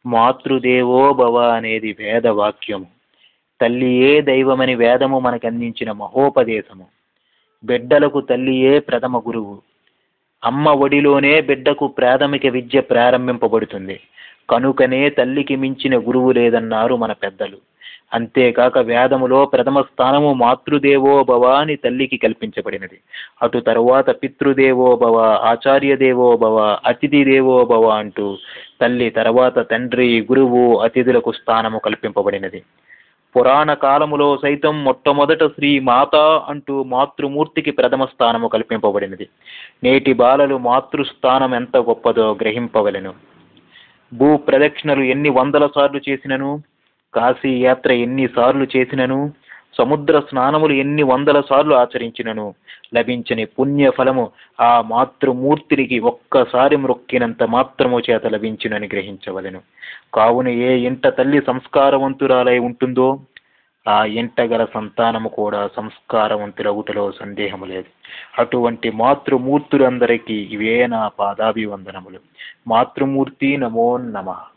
మాతృదేవో భవ అనేది వేద వాక్యము తల్లియే దైవమని వేదము మనకు అందించిన మహోపదేశము బిడ్డలకు తల్లియే ప్రథమ గురువు అమ్మ ఒడిలోనే బిడ్డకు ప్రాథమిక విద్య ప్రారంభింపబడుతుంది కనుకనే తల్లికి మించిన గురువు లేదన్నారు మన పెద్దలు అంతేకాక వేదములో ప్రథమ స్థానము మాతృదేవో భవ అని తల్లికి కల్పించబడినది అటు తరువాత పితృదేవో భవ ఆచార్య దేవో భవ అతిథి దేవో భవ అంటూ తల్లి తర్వాత తండ్రి గురువు అతిథులకు స్థానము కల్పింపబడినది పురాణ కాలములో సైతం మొట్టమొదట శ్రీ మాత అంటూ మాతృమూర్తికి ప్రథమ స్థానము కల్పింపబడినది నేటి బాలలు మాతృస్థానం ఎంత గొప్పదో గ్రహింపవలెను భూ ప్రదక్షిణలు ఎన్ని వందల సార్లు చేసినను కాశీ యాత్ర ఎన్నిసార్లు చేసినను సముద్ర స్నానములు ఎన్ని వందల సార్లు ఆచరించినను లభించని పుణ్య ఫలము ఆ మాతృమూర్తినికి ఒక్కసారి మొక్కినంత మాత్రము చేత లభించునని గ్రహించవలెను కావున ఏ ఇంట తల్లి సంస్కారవంతురాలై ఉంటుందో ఆ ఇంట గల సంతానము కూడా సంస్కారవంతులవుటలో సందేహము లేదు అటువంటి మాతృమూర్తులందరికీ ఇవే నా పాదాభివందనములు మాతృమూర్తి నమో నమః